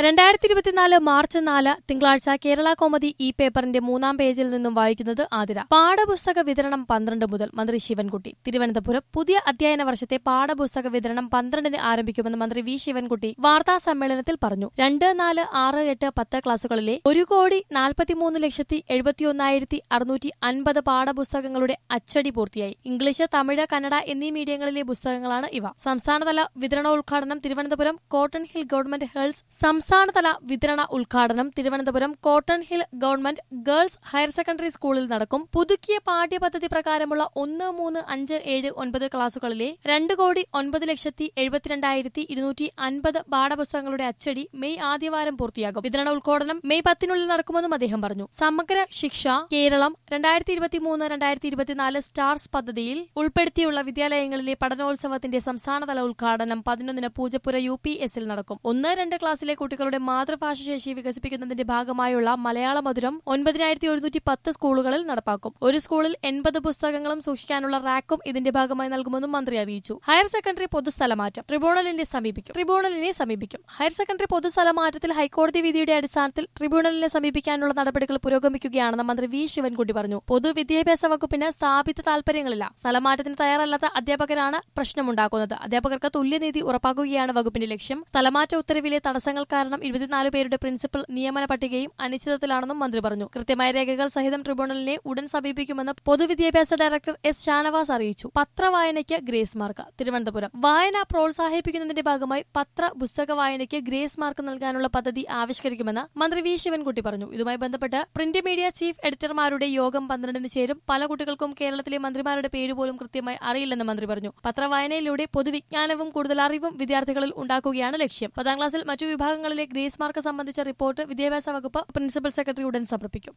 രണ്ടായിരത്തി ഇരുപത്തിനാല് മാർച്ച് നാല് തിങ്കളാഴ്ച കേരള കോമതി ഈ പേപ്പറിന്റെ മൂന്നാം പേജിൽ നിന്നും വായിക്കുന്നത് ആതിര പാഠപുസ്തക വിതരണം പന്ത്രണ്ട് മുതൽ മന്ത്രി ശിവൻകുട്ടി തിരുവനന്തപുരം പുതിയ അധ്യയന വർഷത്തെ പാഠപുസ്തക വിതരണം പന്ത്രണ്ടിന് ആരംഭിക്കുമെന്ന് മന്ത്രി വി ശിവൻകുട്ടി വാർത്താ സമ്മേളനത്തിൽ പറഞ്ഞു രണ്ട് നാല് ആറ് എട്ട് പത്ത് ക്ലാസുകളിലെ ഒരു കോടി നാൽപ്പത്തിമൂന്ന് ലക്ഷത്തി എഴുപത്തിയൊന്നായിരത്തി അറുന്നൂറ്റി അൻപത് പാഠപുസ്തകങ്ങളുടെ അച്ചടി പൂർത്തിയായി ഇംഗ്ലീഷ് തമിഴ് കന്നഡ എന്നീ മീഡിയങ്ങളിലെ പുസ്തകങ്ങളാണ് ഇവ സംസ്ഥാനതല വിതരണോദ്ഘാടനം Thiruvananthapuram cotton hill government girls സംസ്ഥാനതല വിതരണ ഉദ്ഘാടനം Thiruvananthapuram cotton hill government girls higher secondary സ്കൂളിൽ നടക്കും പുതുക്കിയ പാഠ്യപദ്ധതി പ്രകാരമുള്ള ഒന്ന് മൂന്ന് അഞ്ച് ഏഴ് ഒൻപത് ക്ലാസുകളിലെ രണ്ട് കോടി ഒൻപത് ലക്ഷത്തി എഴുപത്തിരണ്ടായിരത്തി ഇരുന്നൂറ്റി അൻപത് പാഠപുസ്തകങ്ങളുടെ അച്ചടി മെയ് ആദ്യവാരം പൂർത്തിയാകും വിതരണ ഉദ്ഘാടനം മെയ് പത്തിനുള്ളിൽ നടക്കുമെന്നും അദ്ദേഹം പറഞ്ഞു സമഗ്ര ശിക്ഷ കേരളം രണ്ടായിരത്തി ഇരുപത്തിമൂന്ന് രണ്ടായിരത്തി ഇരുപത്തിനാല് സ്റ്റാർസ് പദ്ധതിയിൽ ഉൾപ്പെടുത്തിയുള്ള വിദ്യാലയങ്ങളിലെ പഠനോത്സവത്തിന്റെ സംസ്ഥാനതല ഉദ്ഘാടനം പതിനൊന്നിന് പൂജപ്പുര യു പി എസിൽ നടക്കും ഒന്ന് രണ്ട് ക്ലാസ്സിലെ കുട്ടികളുടെ മാതൃഭാഷ ശേഷി വികസിപ്പിക്കുന്നതിന്റെ ഭാഗമായുള്ള മലയാള മധുരം ഒൻപതിനായിരത്തി ഒരുന്നൂറ്റി പത്ത് സ്കൂളുകളിൽ നടപ്പാക്കും ഒരു സ്കൂളിൽ എൺപത് പുസ്തകങ്ങളും സൂക്ഷിക്കാനുള്ള റാക്കും ഇതിന്റെ ഭാഗമായി നൽകുമെന്നും മന്ത്രി അറിയിച്ചു ഹയർ സെക്കൻഡറി പൊതുസ്ഥലമാറ്റം ട്രിബ്യൂണലിനെ സമീപിക്കും ട്രിബ്യൂണലിനെ സമീപിക്കും ഹയർ സെക്കൻഡറി പൊതുസ്ഥലമാറ്റത്തിൽ ഹൈക്കോടതി വിധിയുടെ അടിസ്ഥാനത്തിൽ ട്രിബ്യൂണലിനെ സമീപിക്കാനുള്ള നടപടികൾ പുരോഗമിക്കുകയാണെന്ന് മന്ത്രി വി ശിവൻകുട്ടി പറഞ്ഞു പൊതുവിദ്യാഭ്യാസ വകുപ്പിന് സ്ഥാപിത താൽപര്യങ്ങളില്ല സ്ഥലമാറ്റത്തിന് തയ്യാറല്ലാത്ത അധ്യാപകരാണ് പ്രശ്നമുണ്ടാക്കുന്നത് അധ്യാപകർക്ക് തുല്യനീതി ഉറപ്പാക്കുകയാണ് വകുപ്പിന്റെ ലക്ഷ്യം സ്ഥലമാറ്റ ഉത്തരവിലെ തടസ്സങ്ങൾ കാരണം ഇരുപത്തിനാല് പേരുടെ പ്രിൻസിപ്പൽ നിയമന പട്ടികയും അനിശ്ചിതത്തിലാണെന്നും മന്ത്രി പറഞ്ഞു കൃത്യമായ രേഖകൾ സഹിതം ട്രിബ്യൂണലിനെ ഉടൻ സമീപിക്കുമെന്ന് പൊതുവിദ്യാഭ്യാസ ഡയറക്ടർ എസ് ഷാനവാസ് അറിയിച്ചു പത്രവായനയ്ക്ക് ഗ്രേസ് മാർക്ക് തിരുവനന്തപുരം വായന പ്രോത്സാഹിപ്പിക്കുന്നതിന്റെ ഭാഗമായി പത്ര പുസ്തക വായനയ്ക്ക് ഗ്രേസ് മാർക്ക് നൽകാനുള്ള പദ്ധതി ആവിഷ്കരിക്കുമെന്ന് മന്ത്രി വി ശിവൻകുട്ടി പറഞ്ഞു ഇതുമായി ബന്ധപ്പെട്ട് പ്രിന്റ് മീഡിയ ചീഫ് എഡിറ്റർമാരുടെ യോഗം പന്ത്രണ്ടിന് ചേരും പല കുട്ടികൾക്കും കേരളത്തിലെ മന്ത്രിമാരുടെ പേര് പോലും കൃത്യമായി അറിയില്ലെന്ന് മന്ത്രി പറഞ്ഞു പത്രവായനയിലൂടെ പൊതുവിജ്ഞാനവും കൂടുതൽ അറിവും വിദ്യാർത്ഥികളിൽ ഉണ്ടാക്കുകയാണ് ലക്ഷ്യം പത്താം ക്ലാസ്സിൽ മറ്റു വിഭാഗങ്ങളിലെ ഗ്രേസ് മാർക്ക് സംബന്ധിച്ച റിപ്പോർട്ട് വിദ്യാഭ്യാസ വകുപ്പ് പ്രിൻസിപ്പൽ സെക്രട്ടറി ഉടൻ സമർപ്പിക്കും